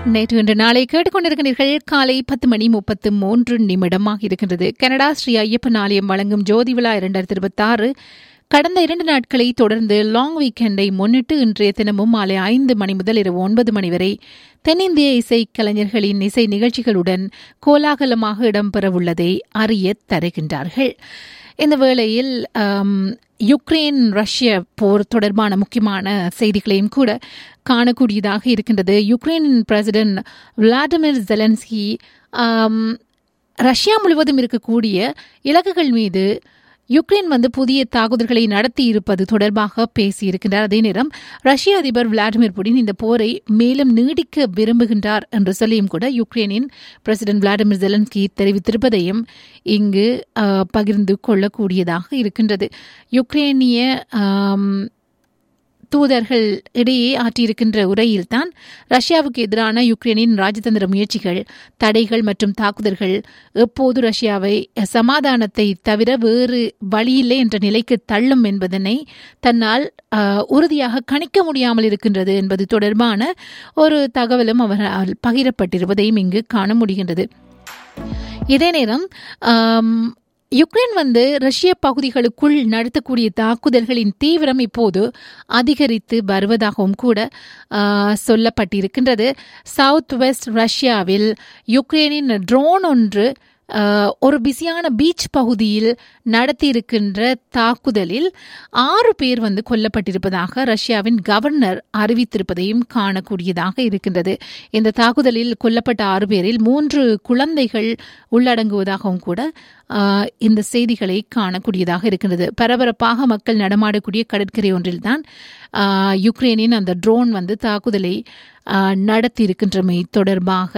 நேற்று இன்று நாளை கேட்டுக்கொண்டிருக்கிறீர்கள் காலை பத்து மணி முப்பத்து மூன்று நிமிடமாக இருக்கின்றது கனடா ஸ்ரீ ஐயப்பன் ஆலயம் வழங்கும் ஜோதி விழா இரண்டாயிரத்தி இருபத்தி ஆறு கடந்த இரண்டு நாட்களை தொடர்ந்து லாங் வீக்கெண்டை முன்னிட்டு இன்றைய தினமும் மாலை ஐந்து மணி முதல் இரவு ஒன்பது மணி வரை தென்னிந்திய இசை கலைஞர்களின் இசை நிகழ்ச்சிகளுடன் கோலாகலமாக இடம்பெறவுள்ளதை அறிய தருகின்றார்கள் இந்த வேளையில் யுக்ரைன் ரஷ்ய போர் தொடர்பான முக்கியமான செய்திகளையும் கூட காணக்கூடியதாக இருக்கின்றது யுக்ரைனின் பிரசிடென்ட் விளாடிமிர் ஜெலன்ஸ்கி ரஷ்யா முழுவதும் இருக்கக்கூடிய இலக்குகள் மீது யுக்ரைன் வந்து புதிய தாக்குதல்களை நடத்தி இருப்பது தொடர்பாக பேசியிருக்கின்றார் அதே நேரம் ரஷ்ய அதிபர் விளாடிமிர் புடின் இந்த போரை மேலும் நீடிக்க விரும்புகின்றார் என்று சொல்லியும் கூட யுக்ரைனின் பிரசிடென்ட் விளாடிமிர் ஜெலன்ஸ்கி தெரிவித்திருப்பதையும் இங்கு பகிர்ந்து கொள்ளக்கூடியதாக இருக்கின்றது யுக்ரைனிய தூதர்கள் இடையே ஆற்றியிருக்கின்ற உரையில்தான் ரஷ்யாவுக்கு எதிரான யுக்ரைனின் ராஜதந்திர முயற்சிகள் தடைகள் மற்றும் தாக்குதல்கள் எப்போது ரஷ்யாவை சமாதானத்தை தவிர வேறு வழியில்லை என்ற நிலைக்கு தள்ளும் என்பதனை தன்னால் உறுதியாக கணிக்க முடியாமல் இருக்கின்றது என்பது தொடர்பான ஒரு தகவலும் அவரால் பகிரப்பட்டிருப்பதையும் இங்கு காண முடிகின்றது இதே நேரம் யுக்ரைன் வந்து ரஷ்ய பகுதிகளுக்குள் நடத்தக்கூடிய தாக்குதல்களின் தீவிரம் இப்போது அதிகரித்து வருவதாகவும் கூட சொல்லப்பட்டிருக்கின்றது சவுத் வெஸ்ட் ரஷ்யாவில் யுக்ரைனின் ட்ரோன் ஒன்று ஒரு பிஸியான பீச் பகுதியில் நடத்தியிருக்கின்ற தாக்குதலில் ஆறு பேர் வந்து கொல்லப்பட்டிருப்பதாக ரஷ்யாவின் கவர்னர் அறிவித்திருப்பதையும் காணக்கூடியதாக இருக்கின்றது இந்த தாக்குதலில் கொல்லப்பட்ட ஆறு பேரில் மூன்று குழந்தைகள் உள்ளடங்குவதாகவும் கூட இந்த செய்திகளை காணக்கூடியதாக இருக்கின்றது பரபரப்பாக மக்கள் நடமாடக்கூடிய கடற்கரை ஒன்றில்தான் யுக்ரைனின் அந்த ட்ரோன் வந்து தாக்குதலை நடத்தியிருக்கின்றமை தொடர்பாக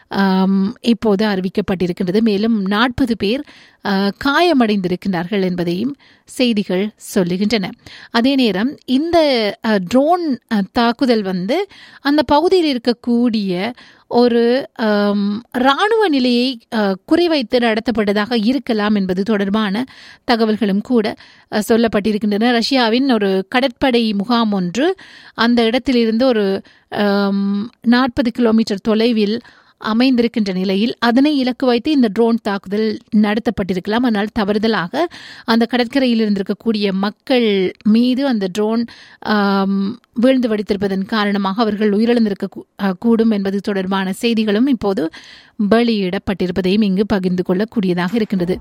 இப்போது அறிவிக்கப்பட்டிருக்கின்றது மேலும் நாற்பது பேர் காயமடைந்திருக்கின்றார்கள் என்பதையும் செய்திகள் சொல்லுகின்றன அதே நேரம் இந்த ட்ரோன் தாக்குதல் வந்து அந்த பகுதியில் இருக்கக்கூடிய ஒரு இராணுவ நிலையை குறிவைத்து நடத்தப்பட்டதாக இருக்கலாம் என்பது தொடர்பான தகவல்களும் கூட சொல்லப்பட்டிருக்கின்றன ரஷ்யாவின் ஒரு கடற்படை முகாம் ஒன்று அந்த இடத்திலிருந்து ஒரு நாற்பது கிலோமீட்டர் தொலைவில் அமைந்திருக்கின்ற நிலையில் அதனை இலக்கு வைத்து இந்த ட்ரோன் தாக்குதல் நடத்தப்பட்டிருக்கலாம் ஆனால் தவறுதலாக அந்த கடற்கரையில் இருந்திருக்கக்கூடிய மக்கள் மீது அந்த ட்ரோன் வீழ்ந்து வடித்திருப்பதன் காரணமாக அவர்கள் உயிரிழந்திருக்க கூடும் என்பது தொடர்பான செய்திகளும் இப்போது வெளியிடப்பட்டிருப்பதையும் இங்கு பகிர்ந்து கொள்ளக்கூடியதாக இருக்கின்றது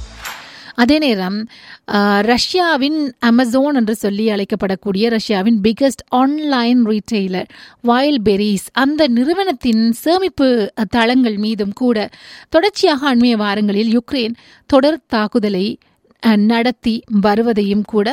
அதே நேரம் ரஷ்யாவின் அமேசான் என்று சொல்லி அழைக்கப்படக்கூடிய ரஷ்யாவின் biggest online retailer Wildberries அந்த நிறுவனத்தின் சேமிப்பு தளங்கள் மீதும் கூட தொடர்ச்சியாக அண்மைய வாரங்களில் யுக்ரைன் தொடர் தாக்குதலை நடத்தி வருவதையும் கூட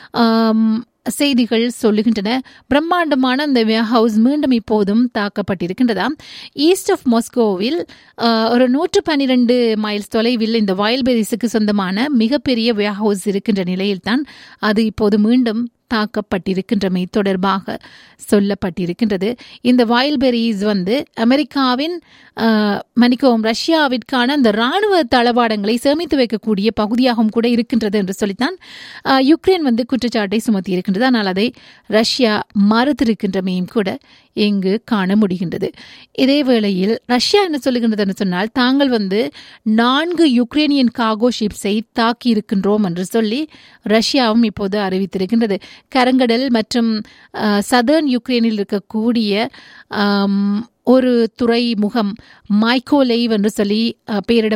செய்திகள் சொல்லுகின்றன பிரம்மாண்டமான அந்த ஹவுஸ் மீண்டும் இப்போதும் தாக்கப்பட்டிருக்கின்றதாம் ஈஸ்ட் ஆஃப் மாஸ்கோவில் ஒரு நூற்று பன்னிரண்டு மைல்ஸ் தொலைவில் இந்த வயல்பெரிஸுக்கு சொந்தமான மிகப்பெரிய ஹவுஸ் இருக்கின்ற நிலையில்தான் அது இப்போது மீண்டும் தாக்கப்பட்டிருக்கின்றமை தொடர்பாக சொல்லப்பட்டிருக்கின்றது இந்த வயல்பெரிஸ் வந்து அமெரிக்காவின் மன்னிக்கவும் ரஷ்யாவிற்கான அந்த ராணுவ தளவாடங்களை சேமித்து வைக்கக்கூடிய பகுதியாகவும் கூட இருக்கின்றது என்று சொல்லித்தான் யுக்ரைன் வந்து குற்றச்சாட்டை சுமத்தி இருக்கின்றது ஆனால் அதை ரஷ்யா மறுத்திருக்கின்றமையும் கூட இங்கு காண முடிகின்றது இதே வேளையில் ரஷ்யா என்ன சொல்லுகின்றது என்று சொன்னால் தாங்கள் வந்து நான்கு யுக்ரைனியன் காகோ ஷிப்ஸை தாக்கி இருக்கின்றோம் என்று சொல்லி ரஷ்யாவும் இப்போது அறிவித்திருக்கின்றது கரங்கடல் மற்றும் சதர்ன் யுக்ரைனில் இருக்கக்கூடிய ஒரு துறைமுகம் மைக்கோலைவ் என்று சொல்லி பெயரிட